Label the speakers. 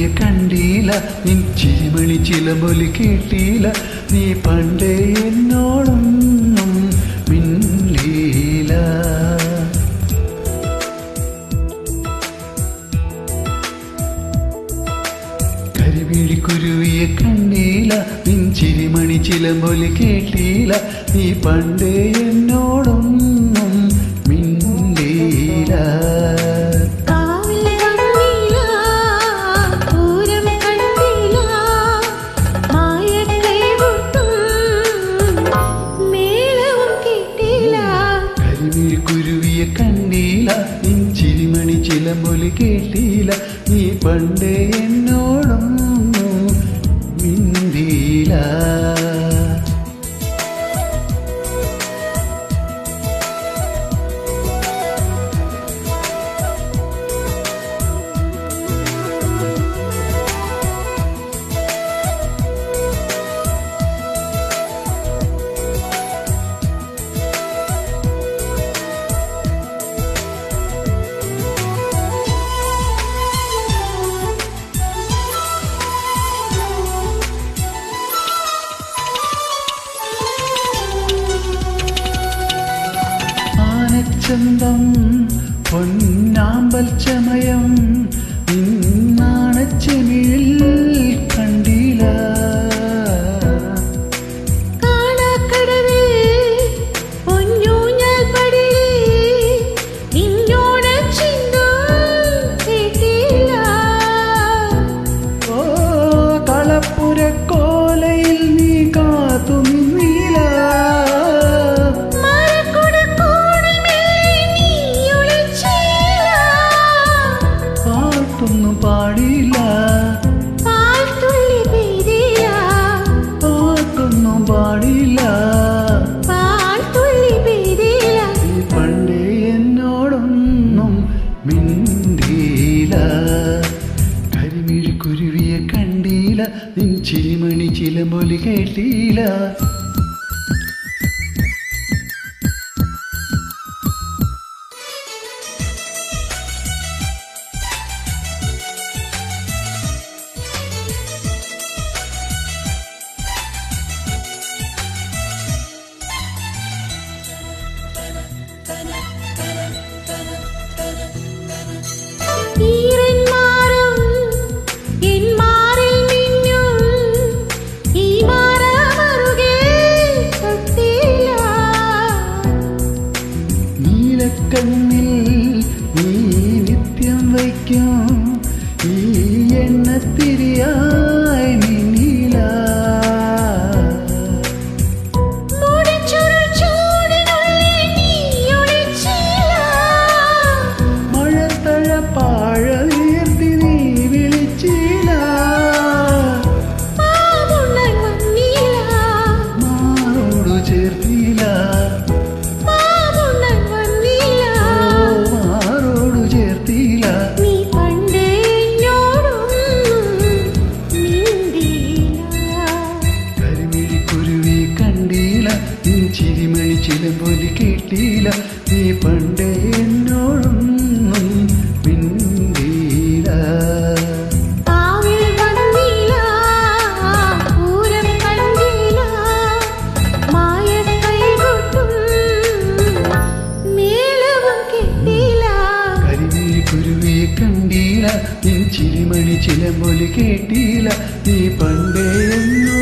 Speaker 1: കണ്ടീല നിൻ ചിരിമണി ചിലമ്പൊലി കേട്ടീല നീ പണ്ടേ എന്നോടൊന്നും മിണ്ടീല കരിമിഴിക്കുരുവിയെ കണ്ടീല നിൻ ചിരിമണി ചിലമ്പൊലി കേട്ടീല നീ പണ്ടേ എന്നോടൊന്നും മിണ്ടീല
Speaker 2: കാവിൽ കണ്ടീല പൂരം കണ്ടീല മായക്കൈ കൊട്ടും മേളവും കേട്ടില്ല
Speaker 1: കരിമിഴിക്കുരുവിയെ കണ്ടീല നിൻ ചിരിമണി ചിലമ്പൊലി കേട്ടീല നീ പണ്ടേ എന്നോടൊന്നും മിണ്ടീല ആനച്ചന്തം പൊന്നാമ്പൽ ചമയം നിന്നാണച്ചെമിഴിൽ കണ്ടില്ല
Speaker 2: കാണാക്കടവിൽ പൊന്നൂഞ്ഞാൽ പടിയിൽ നിന്നോട് ചിന്തും കേട്ടില്ല
Speaker 1: ഓ കളപ്പുരക്കോലയിൽ നീ കാത്തു നിന്നില്ല
Speaker 2: മരക്കുടക്കൂടമേൽ നീ ഒളിച്ചില്ല.
Speaker 1: പാട്ടൊന്നും പാടില്ല
Speaker 2: പാൽത്തുള്ളി പെയ്തില്ല.
Speaker 1: പാട്ടൊന്നും പാടില്ല
Speaker 2: പാൽത്തുള്ളി പെയ്തില്ല.
Speaker 1: നീ പണ്ടേ എന്നോടൊന്നും മിണ്ടീല കരിമിഴിക്കുരുവിയെ കണ്ടീല നിൻ ചിരിമണി ചിലമ്പൊലി കേട്ടീല
Speaker 2: ഈറന്മാരും എൻ മാറിൽ മിന്നും. ഈ മാറാമറുകെ തൊട്ടില്ല.
Speaker 1: നീലക്കണ്ണിൽ നീ നിത്യം വയ്ക്കും ഈ എണ്ണത്തിരിയായി നീല
Speaker 2: മുടിച്ചൊരു ചൂടിനുള്ളിൽ നീ ഒളിച്ചില്ല.
Speaker 1: മഴത്തഴപ്പാഴ നീർത്തി നീ വിളിച്ചില്ല
Speaker 2: മാവുണ്ണൻ വന്നില്ല.
Speaker 1: മാറോടു ചേർത്തില്ല
Speaker 2: മാവുണ്ണൻ വന്നില്ല.
Speaker 1: മാറോടു ചേർത്തില്ല
Speaker 2: നീ പണ്ടേ എന്നോടൊന്നും മിണ്ടിയില്ല.
Speaker 1: കരിമിഴിക്കുരുവി കണ്ടീല നീ ചിരിമണി ചിലമ്പൊലി കേട്ടീല നീ പണ്ടേ എന്നോടൊന്നും മിണ്ടീല
Speaker 2: കാവിൽ വന്നില്ല. പൂരം കണ്ടില്ല. മായക്കൈ കൊട്ടും മേളവും കെട്ടില്ല.
Speaker 1: കരിമിഴിക്കുരുവിയെ കണ്ടീല നീ ചിരിമണി ചിലമ്പൊലി കേട്ടീല നീ പണ്ടേ എന്നോടൊന്നും